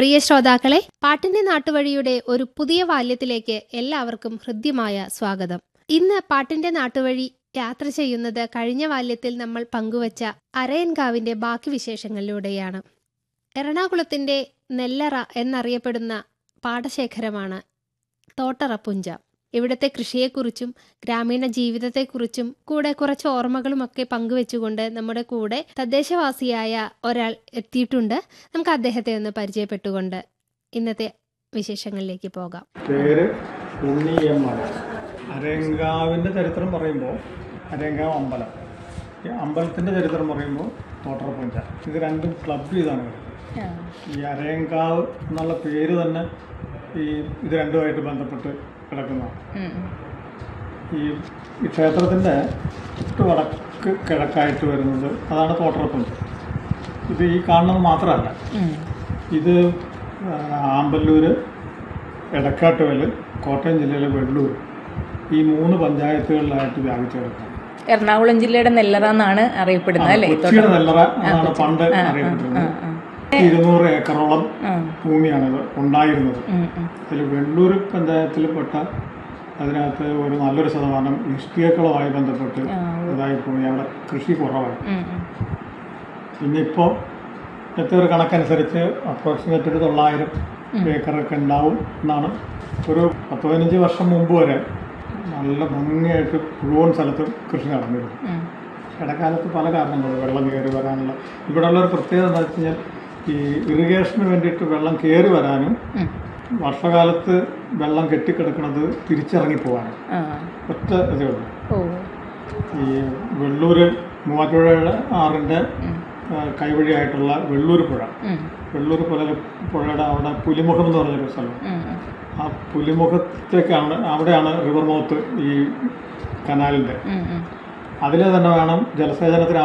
പ്രിയ ശ്രോതാക്കളെ പാട്ടിന്റെ നാട്ടുവഴിയുടെ ഒരു പുതിയ വാല്യത്തിലേക്ക് എല്ലാവർക്കും ഹൃദ്യമായ സ്വാഗതം ഇന്ന് പാട്ടിന്റെ നാട്ടുവഴി യാത്ര ചെയ്യുന്നത് കഴിഞ്ഞ വാല്യത്തിൽ നമ്മൾ പങ്കുവച്ച അരയൻകാവിന്റെ ബാക്കി വിശേഷങ്ങളിലൂടെയാണ് എറണാകുളത്തിന്റെ നെല്ലറ എന്നറിയപ്പെടുന്ന പാടശേഖരമാണ് തോട്ടറപ്പുഞ്ച ഇവിടുത്തെ കൃഷിയെക്കുറിച്ചും ഗ്രാമീണ ജീവിതത്തെക്കുറിച്ചും കൂടെ കുറച്ച് ഓർമ്മകളുമൊക്കെ പങ്കുവെച്ചുകൊണ്ട് നമ്മുടെ കൂടെ തദ്ദേശവാസിയായ ഒരാൾ എത്തിയിട്ടുണ്ട് നമുക്ക് അദ്ദേഹത്തെ ഒന്ന് പരിചയപ്പെട്ടുകൊണ്ട് ഇന്നത്തെ വിശേഷങ്ങളിലേക്ക് പോകാം പേര് ഉണ്ണിയമ്മ അരങ്കാവിൻ്റെ ചരിത്രം പറയുമ്പോൾ അരങ്കാവ് അമ്പലം ഈ അമ്പലത്തിൻ്റെ ചരിത്രം പറയുമ്പോൾ തോട്ടറപ്പുഞ്ച ഇത് രണ്ടും ക്ലബ് ചെയ്താണ് കിടക്കുന്നത് ഈ അരയങ്കാവ് എന്നുള്ള പേര് തന്നെ ഈ ഇത് രണ്ടുമായിട്ട് ബന്ധപ്പെട്ട് കിടക്കുന്നതാണ് ഈ ഈ ക്ഷേത്രത്തിൻ്റെ തൊട്ട് വടക്ക് കിഴക്കായിട്ട് വരുന്നത് അതാണ് തോട്ടറപ്പുഞ്ച ഇത് ഈ കാണുന്നത് മാത്രമല്ല ഇത് ആ, ആമ്പല്ലൂർ എടക്കാട്ടുകല് കോട്ടയം ജില്ലയിലെ വെള്ളൂർ ഈ മൂന്ന് പഞ്ചായത്തുകളിലായിട്ട് വ്യാപിച്ചു കിടക്കുന്നു എറണാകുളം ജില്ലയുടെ നെല്ലറ എന്നാണ് അറിയപ്പെടുന്നത് അല്ലേ കൊച്ചിയുടെ നെല്ലറ എന്നാണ് പണ്ട് അറിയപ്പെട്ടിരുന്നത് ഇരുന്നൂറ് ഏക്കറോളം ഭൂമിയാണ് ഇത് ഉണ്ടായിരുന്നത് അതിൽ വെള്ളൂർ പഞ്ചായത്തിൽപ്പെട്ട അതിനകത്ത് ഒരു നല്ലൊരു ശതമാനം ഇഷ്ടികകളുമായി ബന്ധപ്പെട്ട് ഇതായി പോയി അവിടെ കൃഷി കുറവായി പിന്നെ ഇപ്പോൾ ഇപ്പോഴത്തെ ഒരു കണക്കനുസരിച്ച് അപ്രോക്സിമേറ്റ് ഒരു തൊള്ളായിരം ഏക്കറൊക്കെ ഉണ്ടാവും എന്നാണ് ഒരു പത്ത് പതിനഞ്ച് വർഷം മുമ്പ് വരെ നല്ല ഭംഗിയായിട്ട് മുഴുവൻ സ്ഥലത്തും കൃഷി നടന്നിരുന്നു ഇടക്കാലത്ത് പല കാരണങ്ങളും വെള്ളം കയറി വരാനുള്ള ഇവിടെയുള്ള ഒരു പ്രത്യേകത എന്താ വെച്ച് കഴിഞ്ഞാൽ ഈ ഇറിഗേഷന് വേണ്ടിയിട്ട് വെള്ളം കയറി വരാനും വർഷകാലത്ത് വെള്ളം കെട്ടിക്കിടക്കുന്നത് തിരിച്ചിറങ്ങി പോകാനും ഒറ്റ ഇതേ ഉള്ളൂ ഓ ഈ വെള്ളൂര് മൂവാറ്റുപുഴയുടെ ആറിൻ്റെ ആ, കൈവഴിയായിട്ടുള്ള വെള്ളൂർ പുഴ വെള്ളൂർ പുഴ പുഴയുടെ അവിടെ പുലിമുഖം എന്ന് പറഞ്ഞൊരു സ്ഥലം ആ പുലിമുഖത്തേക്കാണ് അവിടെയാണ് റിവർ മൗത്ത് ഈ കനാലിൻ്റെ അതിൽ തന്നെ വേണം ജലസേചനത്തിന്